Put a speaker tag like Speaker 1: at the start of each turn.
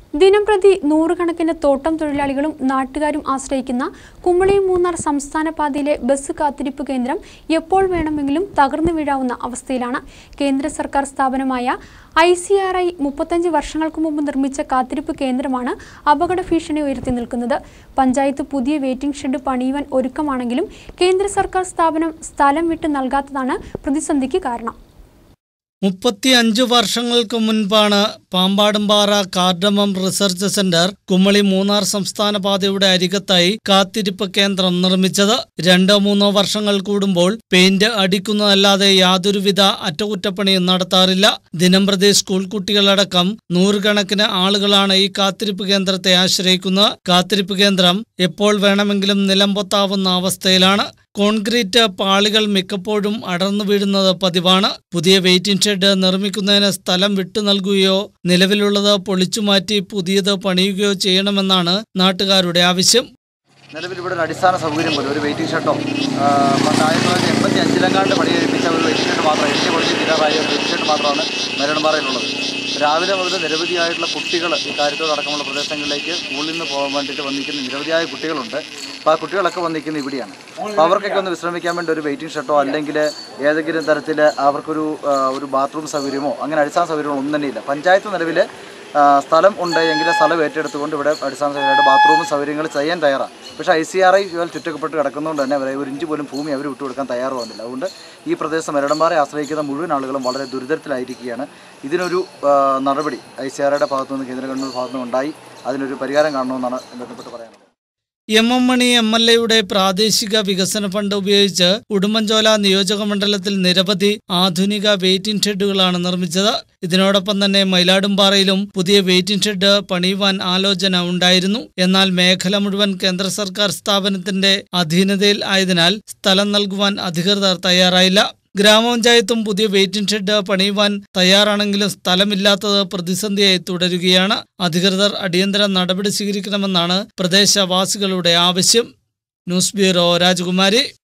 Speaker 1: ദിനംപ്രതി നൂറുകണക്കിന് തോട്ടം തൊഴിലാളികളും നാട്ടുകാരും ആശ്രയിക്കുന്ന കുമളി മൂന്നാർ സംസ്ഥാന പാതയിലെ ബസ് കാത്തിരിപ്പ് കേന്ദ്രം എപ്പോൾ വേണമെങ്കിലും തകർന്നു വീഴാവുന്ന അവസ്ഥയിലാണ് കേന്ദ്ര സർക്കാർ സ്ഥാപനമായ ഐ സി ആർ ഐ മുപ്പത്തഞ്ച് വർഷങ്ങൾക്ക് മുമ്പ് നിർമ്മിച്ച കാത്തിരിപ്പ് കേന്ദ്രമാണ് അപകട ഭീഷണി ഉയർത്തി നിൽക്കുന്നത് പഞ്ചായത്ത് പുതിയ വെയിറ്റിംഗ് ഷെഡ് പണിയുവാൻ ഒരുക്കമാണെങ്കിലും കേന്ദ്ര സർക്കാർ സ്ഥാപനം സ്ഥലം വിട്ട് നൽകാത്തതാണ് പ്രതിസന്ധിക്ക് കാരണം
Speaker 2: മുപ്പത്തിയഞ്ചു വർഷങ്ങൾക്ക് മുൻപാണ് Pampadumpara cardamom research centre Kumily Munnar സംസ്ഥാന പാതയുടെ അരികത്തായി കാത്തിരിപ്പ് കേന്ദ്രം നിർമ്മിച്ചത് രണ്ടോ മൂന്നോ വർഷങ്ങൾ കൂടുമ്പോൾ പെയിന്റ് അടിക്കുന്നതല്ലാതെ യാതൊരുവിധ അറ്റകുറ്റപ്പണിയും നടത്താറില്ല ദിനംപ്രതി സ്കൂൾ കുട്ടികളടക്കം നൂറുകണക്കിന് ആളുകളാണ് ഈ കാത്തിരിപ്പ് കേന്ദ്രത്തെ ആശ്രയിക്കുന്നത് കാത്തിരിപ്പ് കേന്ദ്രം എപ്പോൾ വേണമെങ്കിലും നിലംപൊത്താവുന്ന അവസ്ഥയിലാണ് കോൺക്രീറ്റ് പാളികൾ മിക്കപ്പോഴും അടർന്നു വീഴുന്നത് പതിവാണ് പുതിയ വെയിറ്റിംഗ് ഷെഡ് നിർമ്മിക്കുന്നതിന് സ്ഥലം വിട്ടു നൽകുകയോ നിലവിലുള്ളത് പൊളിച്ചുമാറ്റി പുതിയത് പണിയുകയോ ചെയ്യണമെന്നാണ് നാട്ടുകാരുടെ ആവശ്യം
Speaker 3: നിലവിൽ ഇവിടെ ഒരു അടിസ്ഥാന സൗകര്യം പോലും ഒരു വെയിറ്റിംഗ് ഷെഡോ പണ്ട് ആയിരത്തി തൊള്ളായിരത്തി എൺപത്തി അഞ്ചിലെങ്ങാണ്ട് പണി കഴിപ്പിച്ച ഒരു വെയിറ്റിംഗ് ഷെഡ് മാത്രം എട്ട് പൊളിച്ച് തീരാറായ ഒരു വെയിറ്റിംഗ് ഷെഡ് മാത്രമാണ് മരടമ്പാറയിലുള്ളത് രാവിലെ മുതൽ നിരവധിയായിട്ടുള്ള കുട്ടികൾ ഈ കാര്യത്തോടക്കമുള്ള പ്രദേശങ്ങളിലേക്ക് സ്കൂളിൽ നിന്ന് പോകാൻ വേണ്ടിയിട്ട് വന്നിരിക്കുന്ന നിരവധിയായ കുട്ടികളുണ്ട് അപ്പോൾ ആ കുട്ടികളൊക്കെ വന്നിരിക്കുന്നത് ഇവിടെയാണ് അപ്പോൾ അവർക്കൊക്കെ ഒന്ന് വിശ്രമിക്കാൻ വേണ്ടി ഒരു വെയിറ്റിംഗ് ഷെഡോ അല്ലെങ്കിൽ ഏതെങ്കിലും തരത്തിൽ അവർക്കൊരു ആ, ഒരു ബാത്റൂം സൗകര്യമോ അങ്ങനെ അടിസ്ഥാന സൗകര്യമോ ഒന്നും തന്നെ ഇല്ല പഞ്ചായത്ത് നിലവിൽ ആ, സ്ഥലം ഉണ്ട് എങ്കിൽ സ്ഥലം ഏറ്റെടുത്തുകൊണ്ട് ഇവിടെ അടിസ്ഥാന സൗകര്യമായിട്ട് ബാത്റൂം സൗകര്യങ്ങൾ ചെയ്യാൻ തയ്യാറാണ് പക്ഷേ ഐ സി ആർ ഐ ചുറ്റപ്പെട്ട് കിടക്കുന്നതുകൊണ്ട് തന്നെ അവരെ ഒരു ഇഞ്ച് പോലും ഭൂമി അവർ വിട്ടുകൊടുക്കാൻ തയ്യാറാവുന്നില്ല അതുകൊണ്ട് ഈ പ്രദേശം മരടമ്പാറെ ആശ്രയിക്കുന്ന മുഴുവൻ ആളുകളും വളരെ ദുരിതത്തിലായിരിക്കുകയാണ് ഇതിനൊരു ആ, നടപടി ഐ സി ആർ ഐയുടെ ഭാഗത്തു നിന്ന് കേന്ദ്ര ഗവൺമെൻറ് ഭാഗത്തു നിന്ന് ഉണ്ടായി അതിനൊരു പരിഹാരം കാണണമെന്നാണ് ബന്ധപ്പെട്ട് പറയാനുള്ളത്
Speaker 2: M M Mani M L എയുടെ പ്രാദേശിക വികസന ഫണ്ട് ഉപയോഗിച്ച് ഉടുമ്പൻചോല നിയോജക മണ്ഡലത്തിൽ നിരവധി ആധുനിക വെയിറ്റിംഗ് ഷെഡുകളാണ് നിർമ്മിച്ചത് ഇതിനോടൊപ്പം തന്നെ മയിലാടുംപാറയിലും പുതിയ വെയിറ്റിംഗ് ഷെഡ് പണിയുവാൻ ആലോചന ഉണ്ടായിരുന്നു എന്നാൽ മേഖല മുഴുവൻ കേന്ദ്ര സർക്കാർ സ്ഥാപനത്തിന്റെ അധീനതയിൽ ആയതിനാൽ സ്ഥലം നൽകുവാൻ അധികൃതർ തയ്യാറായില്ല ഗ്രാമപഞ്ചായത്തും പുതിയ വെയിറ്റിംഗ് ഷെഡ് പണിയുവാൻ തയ്യാറാണെങ്കിലും സ്ഥലമില്ലാത്തത് പ്രതിസന്ധിയായി തുടരുകയാണ് അധികൃതർ അടിയന്തര നടപടി സ്വീകരിക്കണമെന്നാണ് പ്രദേശവാസികളുടെ ആവശ്യം ന്യൂസ് ബ്യൂറോ രാജകുമാരി